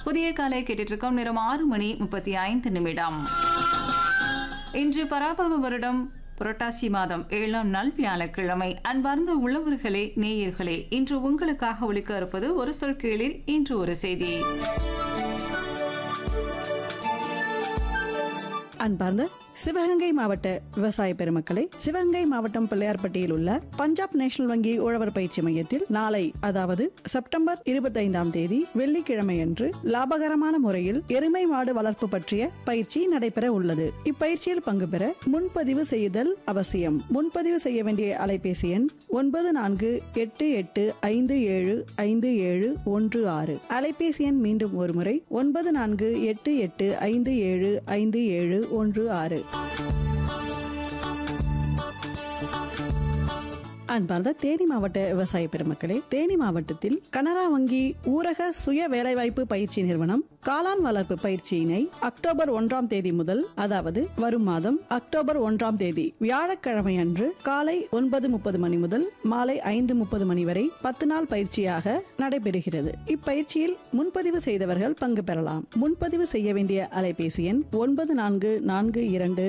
புதிய காலை கேட்டுட்டு இருக்கோம் நேரம் ஆறு மணி முப்பத்தி ஐந்து நிமிடம் இன்று பராபவ வருடம் புரட்டாசி மாதம் ஏழாம் நாள் வியாழக்கிழமை அன்பார்ந்த உழவர்களே நேயர்களே இன்று உங்களுக்காக ஒழிக்க இருப்பது ஒரு சொல் கீழில் இன்று ஒரு செய்தி அன்பார்ந்த சிவகங்கை மாவட்ட விவசாய பெருமக்களை சிவகங்கை மாவட்டம் பிள்ளையார்பட்டியில் உள்ள பஞ்சாப் நேஷனல் வங்கி உழவர் பயிற்சி மையத்தில் நாளை அதாவது செப்டம்பர் இருபத்தைந்தாம் தேதி வெள்ளிக்கிழமை அன்று லாபகரமான முறையில் எருமை மாடு வளர்ப்பு பற்றிய பயிற்சி நடைபெற உள்ளது இப்பயிற்சியில் பங்கு பெற முன்பதிவு செய்தல் அவசியம் முன்பதிவு செய்ய வேண்டிய அலைபேசி எண் ஒன்பது நான்கு எட்டு எட்டு ஐந்து ஏழு ஐந்து ஏழு ஒன்று ஆறு அலைபேசி எண் மீண்டும் ஒருமுறை ஒன்பது நான்கு எட்டு எட்டு ஐந்து ஏழு ஐந்து ஏழு ஒன்று ஆறு அன்பார்ந்த தேனி மாவட்ட விவசாய பெருமக்களே தேனி மாவட்டத்தில் கனரா வங்கி ஊரக சுய வேலைவாய்ப்பு பயிற்சி நிறுவனம் காளான் வளர்ப்பு பயிற்சியினை அக்டோபர் ஒன்றாம் தேதி முதல் அதாவது வரும் மாதம் அக்டோபர் ஒன்றாம் தேதி வியாழக்கிழமை அன்று காலை ஒன்பது முப்பது மணி முதல் மாலை ஐந்து முப்பது மணி வரை பத்து நாள் பயிற்சியாக நடைபெறுகிறது இப்பயிற்சியில் முன்பதிவு செய்தவர்கள் பங்கு பெறலாம் முன்பதிவு செய்ய வேண்டிய அலைபேசி எண் ஒன்பது நான்கு நான்கு இரண்டு